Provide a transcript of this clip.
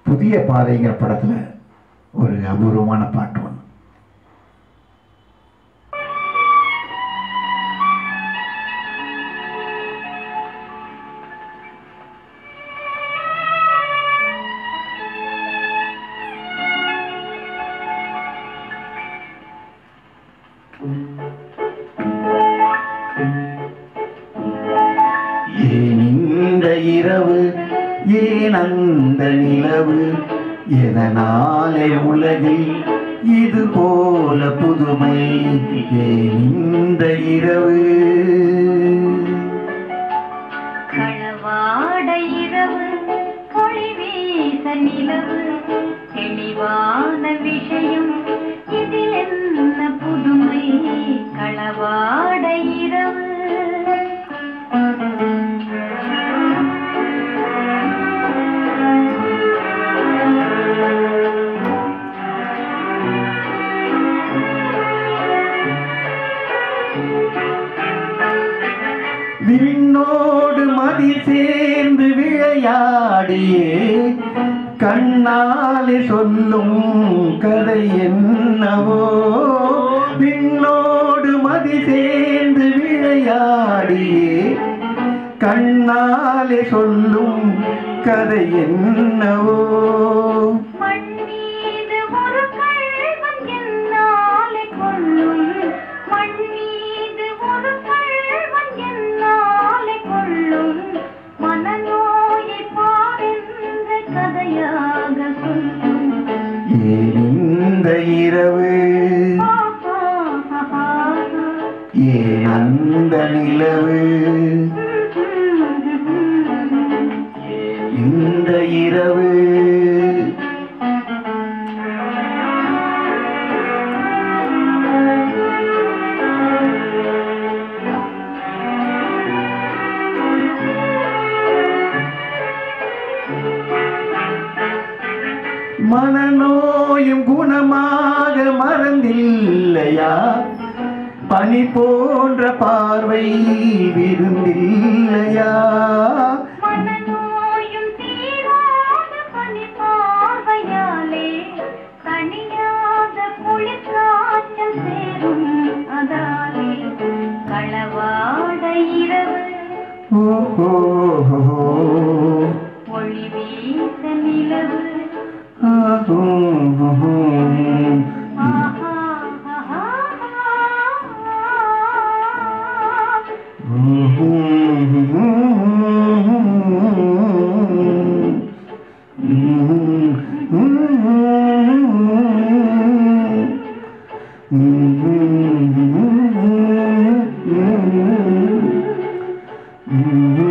புதிய பாதைங்கிற படத்துல ஒரு அபூர்வமான பாட்டு ஒன்று ஏன் இந்த இரவு ஏன் அந்த நிலவு எதனாலே உலகில் இது போல புதுமை ஏன் இந்த இரவு களவாட இரவு ஒளி வீச நிலவு தெளிவான விஷயம் இதில் என்ன புதுமை களவாட இரவு விண்ணோடு மதி சேர்ந்து விளையாடியே கண்ணாலே சொல்லும் கதை என்னவோ விண்ணோடு மதி சேர்ந்து விளையாடியே கண்ணாலே சொல்லும் கதை என்னவோ மண் மீது ஒரு கள்வன் என்னாலே கொள்ளும் மண் மீது ஒரு கள்வன் என்னாலே கொள்ளும் மனநோயை பாரென்ற கதையாக சொல்லும் ஏன் இந்த இரவு ஏன் அந்த நிலவு இந்த இரவு மனநோயும் குணமாக மறந்தில்லையா பனி போன்ற பார்வை விருந்தில்லையா மனநோயும் தீராத பனி பார்வையாலே தனியாத குளிர்காற்றல் சேரும் அதாலே களவாட இரவு ஓஹோ ஒளி வீச நிலவு ஆஹோ ஆஹா ஆஹா Mm-hmm.